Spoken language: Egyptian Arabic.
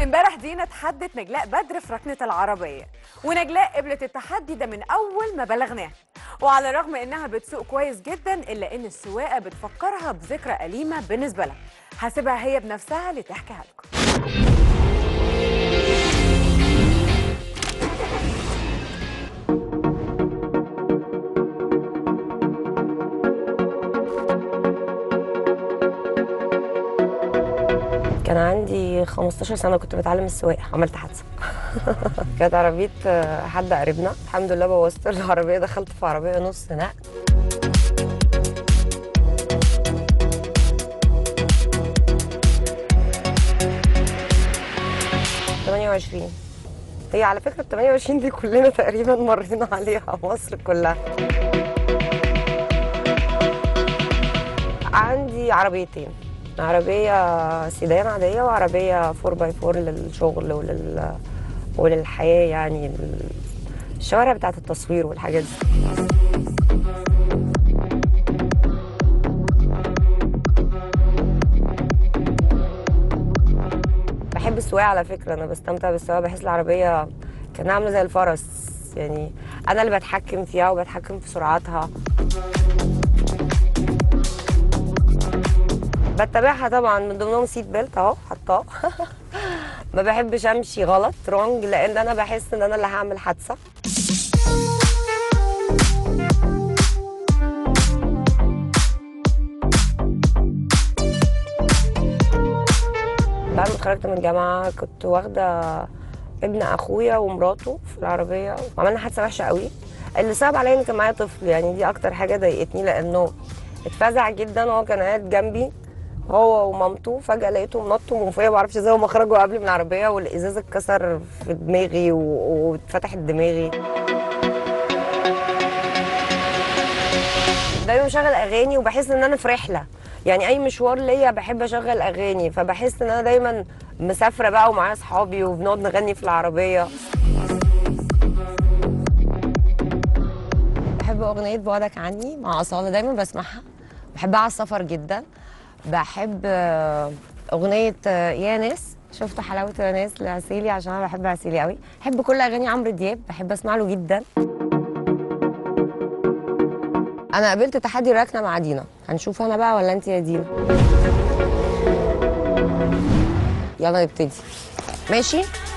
امبارح دينا تحدت نجلاء بدر في ركنة العربية ونجلاء قبلت التحدي ده من أول ما بلغناها وعلى الرغم إنها بتسوق كويس جدا إلا إن السواقة بتفكرها بذكرى أليمة بالنسبة لها هسيبها هي بنفسها لتحكيها لكم كان عندي 15 سنة كنت بتعلم السواقة عملت حادثة كانت عربية آه، حد قريبنا الحمد لله بوظت العربية دخلت في عربية نص نقل تمانية وعشرين هي على فكرة ال 28 دي كلنا تقريبا مرينا عليها مصر كلها عندي عربيتين عربية سيدان عادية وعربية 4 باي 4 للشغل ولل وللحياة يعني ال- الشوارع بتاعت التصوير والحاجات دي بحب السواقة على فكرة أنا بستمتع بالسواقة بحس العربية كانها عاملة زي الفرس يعني أنا اللي بتحكم فيها وبتحكم في سرعتها بتابعها طبعا من ضمنهم سيت بيلت اهو حطاه ما بحبش امشي غلط رونج لان انا بحس ان انا اللي هعمل حادثه بعد ما اتخرجت من الجامعه كنت واخده ابن اخويا ومراته في العربيه وعملنا حادثه وحشه قوي اللي صعب عليا ان كان معايا طفل يعني دي اكتر حاجه ضايقتني لانه اتفزع جدا وهو كان قاعد جنبي هو ومامته فجاه لقيتهم نطوا من فوقيا ما اعرفش ازاي هما خرجوا قبل من العربيه والازاز اتكسر في دماغي و- واتفتحت دماغي دايما بشغل اغاني وبحس ان انا في رحله يعني اي مشوار ليا بحب اشغل اغاني فبحس ان انا دايما مسافره بقى ومعايا اصحابي وبنقعد نغني في العربيه بحب اغنيه بعدك عني مع اصاله دايما بسمعها بحبها على السفر جدا بحب آه، اغنيه آه، يا ناس شفت حلاوه يا ناس لعسيلي عشان انا بحب عسيلي قوي بحب كل اغاني عمرو دياب بحب اسمع له جدا انا قابلت تحدي الركنه مع دينا هنشوف انا بقى ولا انت يا دينا يلا نبتدي ماشي